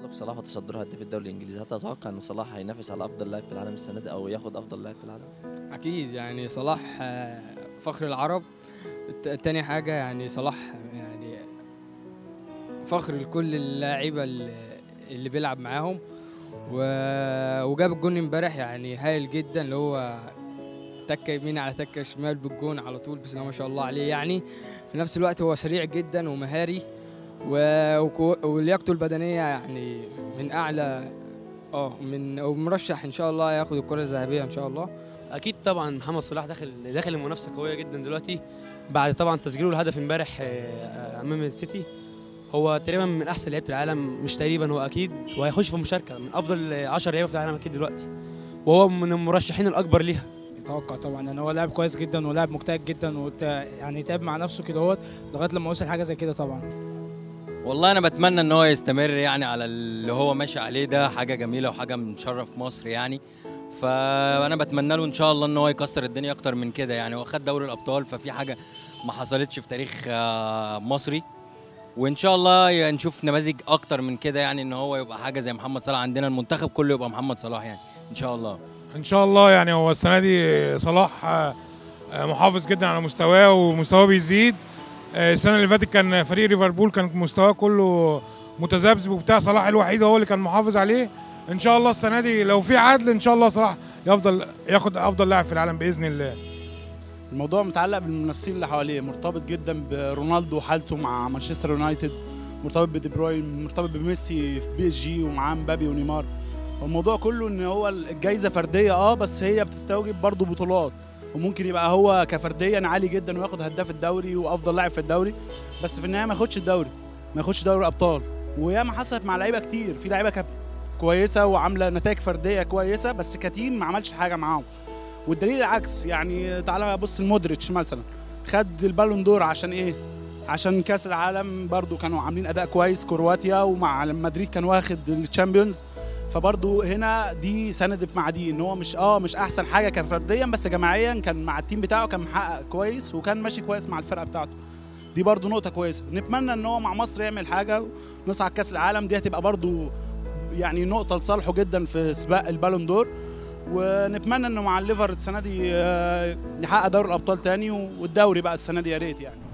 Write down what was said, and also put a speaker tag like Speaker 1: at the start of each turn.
Speaker 1: تألق صلاح وتصدر هداف الدوري الانجليزي هل تتوقع ان صلاح هينافس على افضل لاعب في العالم السنه دي او ياخد افضل لاعب في العالم
Speaker 2: اكيد يعني صلاح آه، فخر العرب الت- تاني حاجه يعني صلاح يعني فخر لكل اللاعيبه اللي اللي بيلعب معاهم و- وجاب الجون امبارح يعني هايل جدا اللي هو تكه يمين على تكه شمال بالجون على طول بسم الله ما شاء الله عليه يعني في نفس الوقت هو سريع جدا ومهاري و- وكو- ولياقته البدنيه يعني من اعلى اه من ومرشح ان شاء الله ياخد الكره الذهبيه ان شاء الله
Speaker 3: اكيد طبعا محمد صلاح داخل داخل المنافسه قويه جدا دلوقتي بعد طبعا تسجيله الهدف امبارح آه، امام السيتي هو تقريبا من احسن لعيبه العالم مش تقريبا هو اكيد وهيخش في مشاركه من افضل 10 لعيبه في العالم اكيد دلوقتي وهو من المرشحين الاكبر ليها
Speaker 4: يتوقع طبعا ان هو لاعب كويس جدا ولاعب مجتهد جدا وت... يعني تعب مع نفسه كده اهوت لغايه لما وصل حاجه زي كده طبعا
Speaker 5: والله انا بتمنى ان هو يستمر يعني على اللي هو ماشي عليه ده حاجه جميله وحاجه مشرف مصر يعني فانا بتمنى له ان شاء الله ان هو يكسر الدنيا اكتر من كده يعني هو خد دوري الابطال ففي حاجه ما حصلتش في تاريخ آه، مصري وان شاء الله ي- نشوف نماذج اكتر من كده يعني ان هو يبقى حاجه زي محمد صلاح عندنا المنتخب كله يبقى محمد صلاح يعني ان شاء الله
Speaker 6: ان شاء الله يعني هو السنه دي صلاح آه، آه، محافظ جدا على مستواه ومستواه بيزيد آه، السنه اللي فاتت كان فريق ليفربول كان مستواه كله متذبذب وبتاع صلاح الوحيد هو اللي كان محافظ عليه ان شاء الله السنه دي لو في عدل ان شاء الله صلاح يفضل ياخد افضل لاعب في العالم باذن الله
Speaker 7: الموضوع متعلق بالمنافسين اللي حواليه مرتبط جدا برونالدو وحالته مع مانشستر يونايتد مرتبط بدي بروين مرتبط بميسي في بي اس جي ومعاه مبابي ونيمار الموضوع كله ان هو الجايزه فرديه اه بس هي بتستوجب برضه بطولات وممكن يبقى هو كفرديا عالي جدا وياخد هداف الدوري وافضل لاعب في الدوري بس في النهايه ما ياخدش الدوري ما ياخدش دوري الابطال وياما حصلت مع لعيبه كتير في لعيبه كانت كويسه وعامله نتائج فرديه كويسه بس كتيم ما عملش حاجه معاهم والدليل العكس يعني تعالى بص المودريتش مثلا خد البالون دور عشان ايه عشان كاس العالم برضو كانوا عاملين اداء كويس كرواتيا ومع مدريد كان واخد الشامبيونز فبرضو هنا دي سندت مع دي ان هو مش اه مش احسن حاجه كان فرديا بس جماعيا كان مع التيم بتاعه كان محقق كويس وكان ماشي كويس مع الفرقه بتاعته دي برضو نقطه كويسه نتمنى ان هو مع مصر يعمل حاجه ونصعد كاس العالم دي هتبقى برضو يعني نقطه لصالحه جدا في سباق البالون دور ونتمنى انه مع الليفر السنه دي آه، يحقق دوري الابطال تاني والدوري بقى السنه دي يا ريت يعني